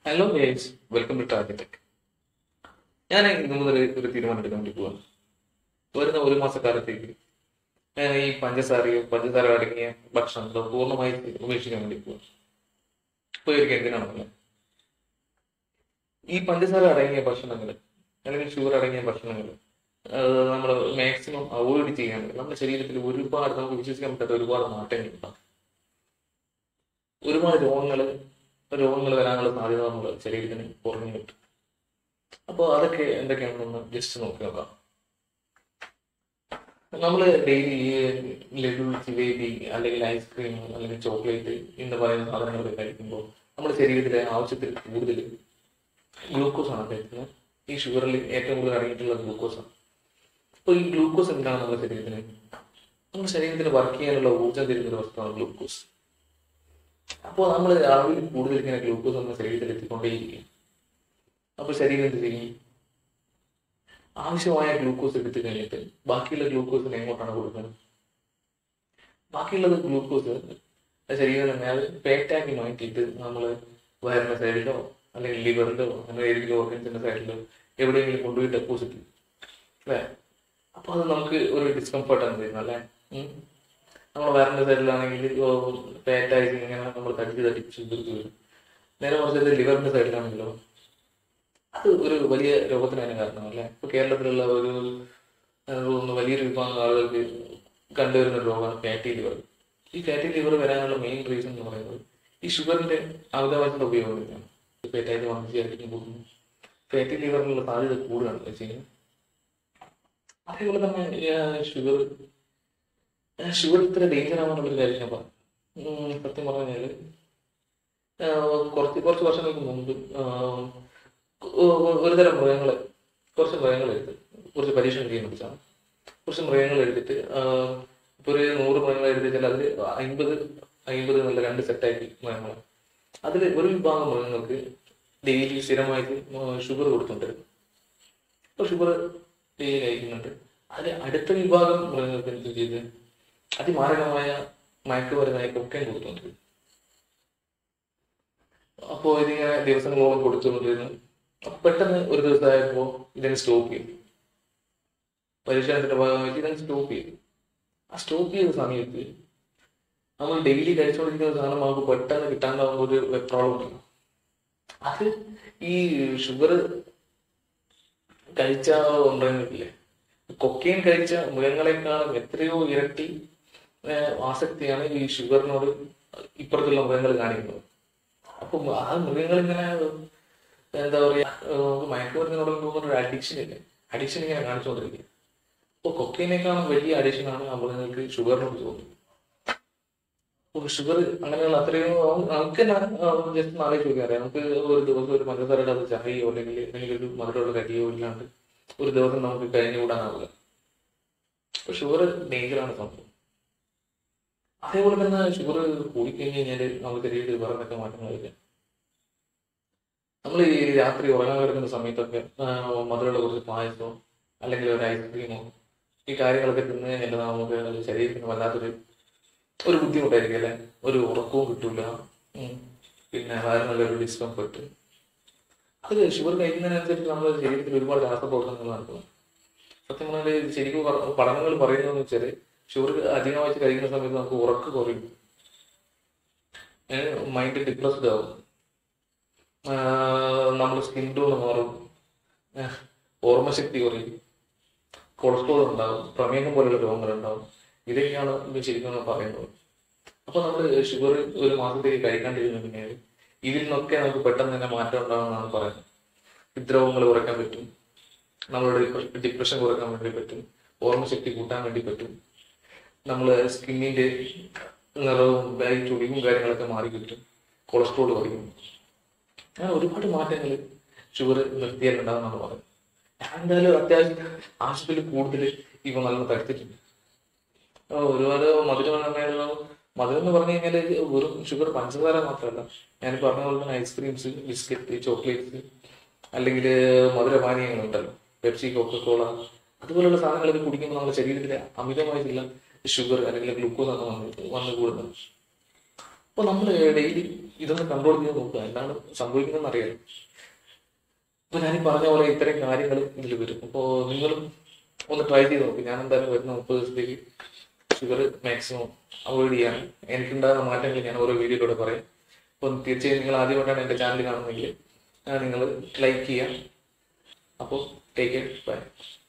Hello guys welcome to target ഞാൻ ഇന്ന് മുതൽ ഒരു തീരുമാനം എടുക്കാൻ വേണ്ടി പോവാണ് വരുന്ന ഒരു മാസക്കാലത്തേക്ക് ഞാൻ ഈ പഞ്ചസാരയോ പഞ്ചസാര അടങ്ങിയ ഭക്ഷണങ്ങളോ പൂർണ്ണമായി ഉപേക്ഷിക്കാൻ വേണ്ടി പോവാണ് പോയിരിക്കും എന്തിനാണെന്നല്ല ഈ പഞ്ചസാര അടങ്ങിയ ഭക്ഷണങ്ങൾ അല്ലെങ്കിൽ ഷുഗർ അടങ്ങിയ ഭക്ഷണങ്ങൾ നമ്മൾ മാക്സിമം അവോയ്ഡ് ചെയ്യാണ്ട് നമ്മുടെ ശരീരത്തിൽ ഒരുപാട് നമുക്ക് വിശ്വസിക്കാൻ പറ്റാത്ത ഒരുപാട് മാറ്റങ്ങൾ ഉണ്ടാകും ഒരുപാട് രോഗങ്ങൾ രോഗങ്ങൾ വരാനുള്ള സാധ്യത നമ്മുടെ ശരീരത്തിന് കുറഞ്ഞു കിട്ടും അപ്പോൾ അതൊക്കെ എന്തൊക്കെയാണെന്നൊന്ന് ജസ്റ്റ് നോക്കി നോക്കാം നമ്മൾ ഡെയിലി ലഡു ജിലേബി അല്ലെങ്കിൽ ഐസ്ക്രീം അല്ലെങ്കിൽ ചോക്ലേറ്റ് എന്ന് പറയുന്ന സാധനങ്ങളൊക്കെ കഴിക്കുമ്പോൾ നമ്മുടെ ശരീരത്തിലെ ആവശ്യത്തിൽ കൂടുതൽ ഗ്ലൂക്കോസ് ആണ് കഴിക്കുന്നത് ഈ ഷുഗറിൽ ഏറ്റവും കൂടുതൽ അടങ്ങിയിട്ടുള്ള ഗ്ലൂക്കോസ് ആണ് അപ്പോൾ ഈ ഗ്ലൂക്കോസ് എന്താണ് നമ്മുടെ ശരീരത്തിന് നമ്മുടെ ശരീരത്തിന് വർക്ക് ചെയ്യാനുള്ള ഊർജ്ജം തരുന്ന ഒരു വസ്തുവാണ് ഗ്ലൂക്കോസ് അപ്പോൾ നമ്മൾ അളവിൽ കൂടുതൽ ഇങ്ങനെ ഗ്ലൂക്കോസ് നമ്മുടെ ശരീരത്തിൽ എത്തിക്കൊണ്ടേയിരിക്കും അപ്പോൾ ശരീരം എന്ത് ചെയ്യും ആവശ്യമായ ഗ്ലൂക്കോസ് എടുത്തു കഴിഞ്ഞിട്ട് ബാക്കിയുള്ള ഗ്ലൂക്കോസിന് എങ്ങോട്ടാണ് കൊടുക്കുന്നത് ബാക്കിയുള്ളത് ഗ്ലൂക്കോസ് ശരീരം തന്നെ അത് പേറ്റാക്കി മാറ്റിയിട്ട് നമ്മൾ വയറിന്റെ സൈഡിലോ അല്ലെങ്കിൽ ലിവറിലോ അങ്ങനെ ഏതെങ്കിലും ഓർഗൻസിന്റെ സൈഡിലോ എവിടെയെങ്കിലും കൊണ്ടുപോയി ഡെപ്പോസിറ്റ് ചെയ്യും അല്ലേ അപ്പൊ അത് നമുക്ക് ഒരു ഡിസ്കംഫർട്ടാണ് തരുന്നത് അല്ലേ നമ്മൾ വയറിന്റെ സൈഡിലാണെങ്കിൽ പേറ്റായി ഇങ്ങനെ നമ്മൾ തടിച്ച് തടിച്ച് തീർത്ത് വരും നേരെ മറിച്ച് ലിവറിന്റെ സൈഡിലാണെങ്കിലോ അത് ഒരു വലിയ രോഗത്തിന് തന്നെ കാരണം അല്ലേ ഇപ്പൊ കേരളത്തിലുള്ള ഒരു എനിക്ക് തോന്നുന്നു വലിയൊരു വിഭാഗം ആളുകൾക്ക് കണ്ടുവരുന്ന ഒരു രോഗമാണ് ഫാറ്റി ലിവർ ഈ ഫാറ്റി ലിവർ വരാനുള്ള മെയിൻ റീസൺ എന്ന് പറയുന്നത് ഈ ഷുഗറിന്റെ അമിതമായിട്ടുള്ള ഉപയോഗം തന്നെയാണ് ഫാറ്റായിട്ട് വാങ്ങിച്ചായിരിക്കും കൂടുന്നു ഫാറ്റി ലിവറിനുള്ള സാധ്യത കൂടുകയാണ് വെച്ചാൽ അതേപോലെ തന്നെ ഷുഗർ ഷുഗർ ഇത്ര ഡേഞ്ചർ ആവാനുള്ളൊരു കാര്യം ഞാൻ പറഞ്ഞു ഉം, സത്യം പറഞ്ഞു കഴിഞ്ഞാല് ആഹ് കുറച്ച് കുറച്ച് വർഷങ്ങൾക്ക് മുമ്പ് ആഹ് ഒ- ഒരു തരം മൃഗങ്ങളെ കുറച്ച് മൃഗങ്ങളെ എടുത്ത് കുറച്ച് പരീക്ഷണം ചെയ്യാൻ പഠിച്ചാണ് കുറച്ച് മൃഗങ്ങളെ എടുത്തിട്ട് ആഹ് ഇപ്പൊ ഒരു നൂറ് മൃഗങ്ങളെ എടുത്തിട്ട് അതിൽ അമ്പത് അമ്പത് നല്ല രണ്ട് സെറ്റാക്കി മൃഗങ്ങൾ അതിൽ ഒരു വിഭാഗം മൃഗങ്ങൾക്ക് ഡെയിലി സ്ഥിരമായിട്ട് ഷുഗർ കൊടുത്തുകൊണ്ടിരുന്നു ഇപ്പൊ ഷുഗർ ഡെയിലി കഴിക്കുന്നുണ്ട് അതിൽ അടുത്ത വിഭാഗം മൃഗങ്ങൾക്ക് എന്ത് ചെയ്ത് അതിമാരകമായ മയക്കുമരുന്നായ കൊക്കൈൻ കൊടുത്തുകൊണ്ടിരുന്നു അപ്പോ ഇതിങ്ങനെ ദിവസങ്ങളോളം കൊടുത്തുകൊണ്ടിരുന്നു അപ്പൊ പെട്ടെന്ന് ഒരു ദിവസമായപ്പോ ഇതിനെ സ്റ്റോപ്പ് ചെയ്തു പരീക്ഷണത്തിന്റെ ഭാഗമായിട്ട് ഇതിനെ സ്റ്റോപ്പ് ചെയ്തു ആ സ്റ്റോപ്പ് ചെയ്ത സമയത്ത് നമ്മൾ ഡെയിലി കഴിച്ചുകൊണ്ടിരിക്കുന്ന സാധനം നമുക്ക് പെട്ടെന്ന് കിട്ടാണ്ടാവുമ്പോൾ ഒരു വെപ്രോളം ഉണ്ടല്ലോ അത് ഈ ഷുഗർ കഴിച്ച ഉണ്ടെങ്കില്ലേ കൊക്കൈൻ കഴിച്ച മൃഗങ്ങളെക്കാളും എത്രയോ ഇരട്ടി ഏഹ്, ആസക്തിയാണ് ഈ ഷുഗറിനോട് ഇപ്പുറത്തുള്ള മൃഗങ്ങൾ കാണിക്കുന്നത് അപ്പം ആ മൃഗങ്ങൾ ഇങ്ങനെ എന്താ പറയാ ഏഹ്, മയക്കുമരുന്നിനോട് തോന്നുന്ന ഒരു അഡിക്ഷൻ ഇല്ലേ അഡിക്ഷൻ ഇങ്ങനെ കാണിച്ചുകൊണ്ടിരിക്കുക അപ്പൊ കൊക്കൈനേക്കാളും വലിയ അഡിക്ഷൻ ആണ് ആ മൃഗങ്ങൾക്ക് ഷുഗറിനോട് തോന്നുന്നത് അപ്പൊ ഷുഗർ അങ്ങനെയുള്ള അത്രയും നമുക്ക് തന്നെ ജസ്റ്റ് ആലോചിച്ച് നോക്കിയാൽ അറിയാം നമുക്ക് ഒരു ദിവസം ഒരു പഞ്ചസാരയുടെ അത് ചായയോ അല്ലെങ്കിൽ എന്തെങ്കിലും ഒരു മധുരമുള്ള കരിയോ ഇല്ലാണ്ട് ഒരു ദിവസം നമുക്ക് കഴിഞ്ഞുകൂടാനാവില്ല അപ്പൊ ഷുഗർ ഡേഞ്ചറാണ് സംഭവം അതേപോലെ തന്നെ ഷുഗർ കൂടിക്കഴിഞ്ഞ് കഴിഞ്ഞാൽ നമുക്ക് ശരീരത്തിൽ വേറെ എന്തൊക്കെ മാറ്റങ്ങൾ വരിക നമ്മൾ ഈ രാത്രി ഉറങ്ങാൻ കിടക്കുന്ന സമയത്തൊക്കെ ആ, മധുരമുള്ള കുറച്ച് പായസമോ അല്ലെങ്കിൽ ഒരു ഐസ്ക്രീമോ ഈ കാര്യങ്ങളൊക്കെ തിന്നു കഴിഞ്ഞാൽ നമുക്ക് ശരീരത്തിന് വല്ലാത്തൊരു ഒരു ബുദ്ധിമുട്ടായിരിക്കും അല്ലെ ഒരു ഉറക്കവും കിട്ടൂല ഉം. പിന്നെ വയറിനുള്ള ഒരു ഡിസ്കംഫർട്ട് അത് ഷുഗർ കഴിക്കുന്നതിനനുസരിച്ച് നമ്മുടെ ശരീരത്തിൽ ഒരുപാട് രാസപ്രവർത്തനങ്ങൾ നടക്കുന്നു സത്യം പറഞ്ഞാൽ ശരിക്കും പറ- പഠനങ്ങൾ പറയുന്നതെന്ന് വെച്ചാല് ഷുഗർ അധികമായിട്ട് കഴിക്കുന്ന സമയത്ത് നമുക്ക് ഉറക്ക് കുറയും മൈൻഡ് ഡിപ്രസ്ഡ് ആവും നമ്മുടെ സ്കിൻ ടോൺ മാറും ഏഹ് ഓർമ്മശക്തി കുറയും കൊളസ്ട്രോൾ ഉണ്ടാവും പ്രമേഹം പോലുള്ള രോഗങ്ങൾ ഉണ്ടാവും ഇതൊക്കെയാണ് ഇത് ശരിക്കും പറയുന്നത് അപ്പൊ നമ്മൾ ഷുഗർ ഒരു മാസത്തേക്ക് കഴിക്കാണ്ടിരുന്നു കഴിഞ്ഞാൽ ഇതിൽ നിന്നൊക്കെ നമുക്ക് പെട്ടെന്ന് തന്നെ മാറ്റം ഉണ്ടാവുമെന്നാണ് പറയുന്നത് ഹൃദ്രോഗങ്ങൾ കുറയ്ക്കാൻ പറ്റും നമ്മളുടെ ഡിപ്രഷൻ കുറയ്ക്കാൻ വേണ്ടി പറ്റും ഓർമ്മശക്തി കൂട്ടാൻ വേണ്ടി പറ്റും നമ്മള് സ്കിന്നിന്റെ നിറവും ബായി ചുളിവും കാര്യങ്ങളൊക്കെ മാറി കിട്ടും കൊളസ്ട്രോൾ കുറയും അങ്ങനെ ഒരുപാട് മാറ്റങ്ങൾ ഷുഗർ നിർത്തിയാൽ ഉണ്ടാകുമെന്നാണ് പറയുന്നത് ഞാൻ എന്തായാലും അത്യാവശ്യം ആശുപത്രിയിൽ കൂടുതൽ ഇപ്പൊ നല്ലോണം തടുത്തിട്ടുണ്ട് ആ, ഒരുപാട് മധുരം പറഞ്ഞാൽ മധുരം എന്ന് പറഞ്ഞു കഴിഞ്ഞാൽ വെറും ഷുഗർ പഞ്ചസാര മാത്രമല്ല ഞാൻ പറഞ്ഞ പോലെ തന്നെ ഐസ്ക്രീംസ് ബിസ്ക്കറ്റ് ചോക്ലേറ്റ്സ് അല്ലെങ്കിൽ മധുരപാനീയങ്ങളുണ്ടല്ലോ പെപ്സി കോക്കക്കോള അതുപോലുള്ള സാധനങ്ങളൊക്കെ കുടിക്കുമ്പോൾ നമ്മുടെ ശരീരത്തിൽ അമിതമായിട്ടുള്ള ഷുഗർ അല്ലെങ്കിൽ ഗ്ലൂക്കോസ് ഒക്കെ വന്ന് വന്ന് കൂടുന്നത് അപ്പൊ നമ്മൾ ഡെയിലി ഇതൊന്ന് കൺട്രോൾ ചെയ്ത് നോക്കുക എന്താണ് സംഭവിക്കുന്നതെന്ന് അറിയാലോ അപ്പൊ ഞാൻ ഈ പറഞ്ഞ പോലെ ഇത്രയും കാര്യങ്ങൾ ഇതിൽ വരും അപ്പോൾ നിങ്ങളും ഒന്ന് ട്രൈ ചെയ്ത് നോക്കും ഞാൻ എന്തായാലും വരുന്ന മുപ്പത് ദിവസത്തേക്ക് ഷുഗർ മാക്സിമം അവോയ്ഡ് ചെയ്യാൻ എനിക്കുണ്ടാകുന്ന മാറ്റങ്ങൾ ഞാൻ ഓരോ വീഡിയോയിലൂടെ പറയും അപ്പം തീർച്ചയായും നിങ്ങൾ ആദ്യമായിട്ടാണ് എൻ്റെ ചാനൽ കാണുന്നതെങ്കിൽ നിങ്ങൾ ലൈക്ക് ചെയ്യാം അപ്പോൾ ടേക്ക് കെയർ ബൈ